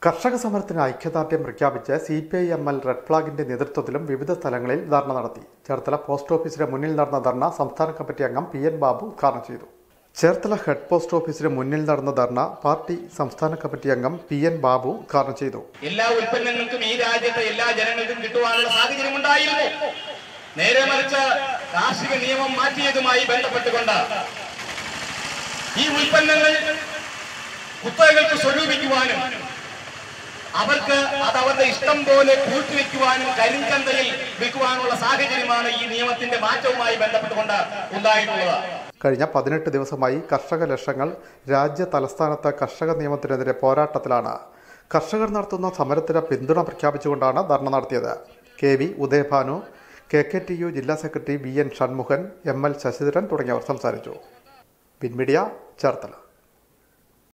കർഷക സമരത്തിന് ഐക്യദാർഢ്യം പ്രഖ്യാപിച്ച് C P I M L red ഫ്ലാഗിന്റെ നേതൃത്വത്തിലും വിവിധ സ്ഥലങ്ങളിൽ ധർണ നടത്തി ചേർത്തല പോസ്റ്റ് ഓഫീസിന് മുന്നിൽ നടന്ന ധർണ സംസ്ഥാന കമ്മിറ്റി അംഗം പി എൻ ബാബു ഉദ്ഘാടനം ചെയ്തു ചേർത്തല ഹെഡ് പോസ്റ്റ് ഓഫീസിന് മുന്നിൽ നടന്ന ധർണ പാർട്ടി സംസ്ഥാന കമ്മിറ്റി അംഗം പി എൻ ബാബു ഉദ്ഘാടനം ചെയ്തു എല്ലാ ഉൽപ്പന്നങ്ങൾക്കും ഈ രാജ്യത്തെ എല്ലാ ജനങ്ങൾക്കും കിട്ടുവാനുള്ള സാഹചര്യം ഉണ്ടായിരുന്നു നേരെ മറിച്ച് കാർഷിക നിയമം മാറ്റിയതുമായി ബന്ധപ്പെട്ടുകൊണ്ട് ഈ ഉൽപ്പന്നങ്ങൾ കുത്തകകൾക്ക് സ്വരൂപിക്കുവാനും അവർക്ക് അത് അവരുടെ ഇഷ്ടം പോലെ കൂട്ടിവെക്കുവാനും കരിഞ്ചന്തയിൽ വിൽക്കുവാനുള്ള സാഹചര്യമാണ് ഈ നിയമത്തിന്റെ മാറ്റവുമായി ബന്ധപ്പെട്ടുകൊണ്ട് ഉണ്ടായിട്ടുള്ളത് കഴിഞ്ഞ പതിനെട്ട് ദിവസമായി കർഷക ലക്ഷങ്ങൾ രാജ്യ തലസ്ഥാനത്ത് കർഷക നിയമത്തിനെതിരെ പോരാട്ടത്തിലാണ് കർഷകർ നടത്തുന്ന സമരത്തിന് പിന്തുണ പ്രഖ്യാപിച്ചുകൊണ്ടാണ് ധർണ നടത്തിയത് K V Udayabhanu K K T U ജില്ലാ secretary V N Shanmukhan M L Sasidharan തുടങ്ങിയവർ സംസാരിച്ചു പിൻമീഡിയ ചേർത്തല